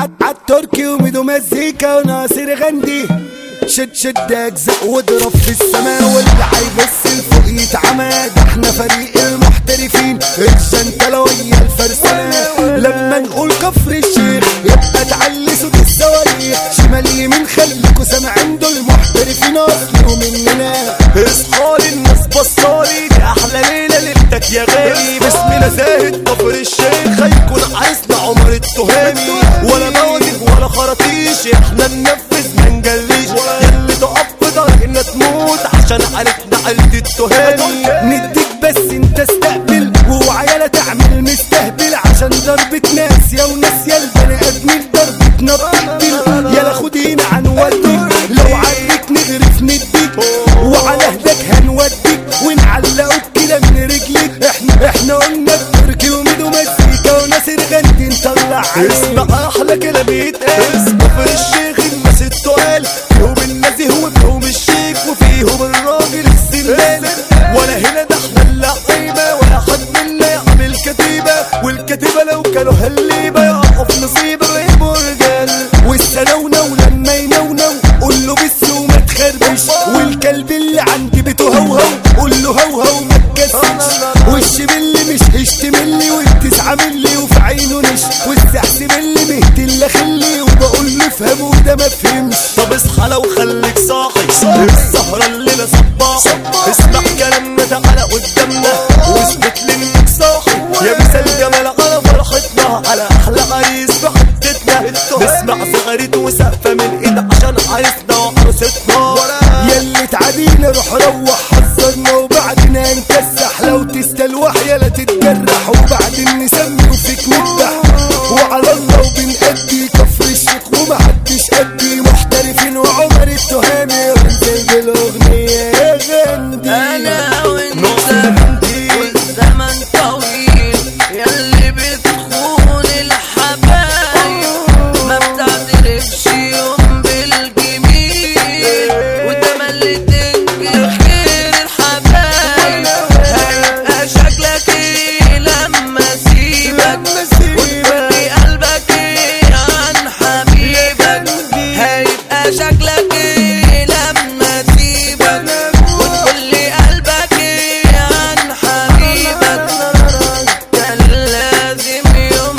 عد عد تركي وميدو مزيكا وناصر غندي شد شد اجزاء واضرب في السماء واللي هيبص لفوق يتعمى ده احنا فريق المحترفين الجنتلوية الفرسانة لما نقول كفر الشيخ يبقى تعلي صوت الصواريخ شمال يمين خليكوا سامعين دول محترفين اصلهم مننا اصحالي الناس بصالي دي احلى ليله ليلتك يا غالي باسمنا زاهد كفر الشيخ هيكون عريسنا عمر التهامي ولا بوادق ولا خراطيش احنا ننفذ ما نجليش ياللي تقف في ضهرنا تموت عشان عرفنا عيلة التهامي نديك بس انت استقبل وعيالة تعمل مستهبل عشان ضربة ناس يا وناس يا البني ادمين ضربتنا بتقتل يلا خدينا هنوديك لو عندك نغرف نديك وعلى هداك هنوديك ونعلقك كده من رجلك احنا احنا قلنا التركي وميدو مزيكا وناصر غندي نطلع اسمع احلى كلام يتقال كفر الشيخ الناس التقال فيهم النزيه وفيهم الشيك وفيهم الراجل السمان ولا هنا ده احنا اللعيبه ولا حد منا يعمل كتيبه والكتيبه لو كانوا هالليبه يقعوا في نصيب يبقوا رجال والسنونة ولما ينونو قول له بس وما تخربش والكلب اللي عندي بيته هوهو قول له هوهو ما تكسبش والشبل مش هيشتملي والتسعة ملي وفي عينه نش والسحس ملي مهتل خلي وبقول له افهم وده ما فهمش طب اصحى لو خليك صاحي السهرة الليلة صباح اسمع كلامنا تعالى قدامنا واثبت لي انك صاحي يا مثال جمال على فرحتنا على احلى عريس في حتتنا نسمع صغيرة وسقفة من ايد عشان عريسنا وعروستنا ياللي تعادينا روح روح حذرنا وبعدنا نكسح لو تستلوح يلا تتجرح وبعدين نسمي فيك نذبح وعلى الله وبنأدي كفر الشيخ ومحدش قدي محترفين وعمر التهامي وانزل بالاغنية يا غندي انا وانت نص بنتي. والزمن طويل ياللي بتخون الحبايب ما بتعترفش يوم بالجميل وتملي تنكر خير الحبايب هيبقى شكلك ايه لما اسيبك وتقولي قلبك ايه عن حبيبك هيبقى شكلك ايه لما اسيبك وتقولي قلبك ايه عن حبيبك كان لازم يوم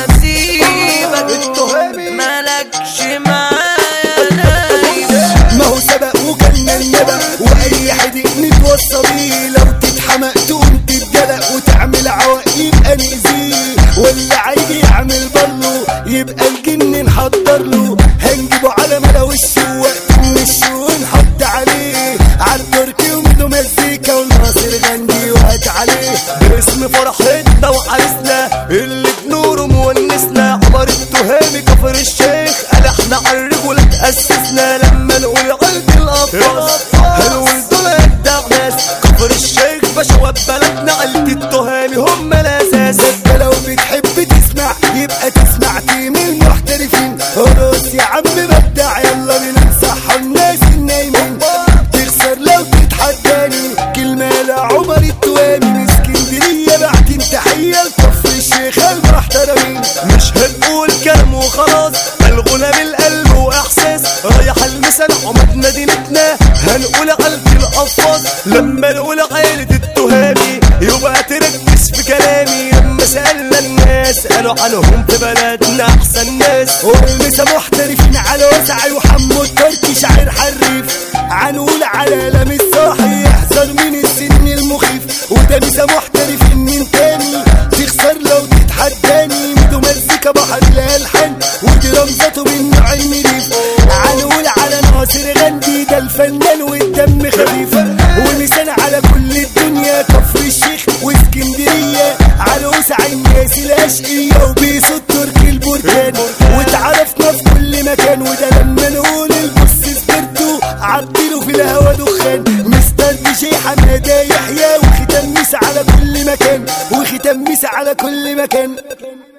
هسيبك مالكش معايا نايم ما هو سبق وجالنا النبأ واي حد نتوصى بيه لو تتحمق تقوم تتجلق وتعمل عواق يبقى نأذيه واللي عايز يعمل بلو يبقى الجن نحضر له هنجيبه على ملا وشه وقت من الشو ونحط عليه عالتركي وميدو مزيكا وناصر غندي وهات عليه باسم فرحتنا وعرسنا اللي بنوره مونسنا عمر التهامي كفر الشيخ قال احنا عالرجولة تأسسنا لما نقول قلب الأطفال هنقول دول أجدع ناس كفر الشيخ بشوات بلدنا عيلة التهامي هم الأساس انت لو بتحب تسمع يبقى تسمع تيم المحترفين رقص يا عم بدع يلا بينا نصحى الناس النايمين تخسر لو تتحداني كلمة لعمر التوامي من اسكندرية بعتين تحية لكفر الشيخ المحترمين مش هنقول كلام وخلاص الغنى من القلب واحساس رايح المثل عمد مدينتنا هنقول عيلة القفاص لما نقول عيلة التهامي يبقى تركز في كلامي لما سألنا الناس قالوا عنهم في بلدنا احسن ناس والنسا محترفين على وسع وحمو التركي شاعر حريف عنقول على لم الصاحي يحذر من السن المخيف وده نسا محترفين من تاني تخسر لو تتحداني ميدو مزيكا بحر الالحان ودي رمزته من نوع المريف عنقول على ناصر غندي ده الفنان والدم خفيف ولسان على كل الدنيا كفر الشيخ واسكندريه على وسع الناس الاشقيه وبيصوا التركي البركان واتعرفنا في كل مكان وده لما نقول البص سبرتو عديله في الهوا دخان مستر دي شي حماده يحيى وختم ميس على كل مكان وختم ميس على كل مكان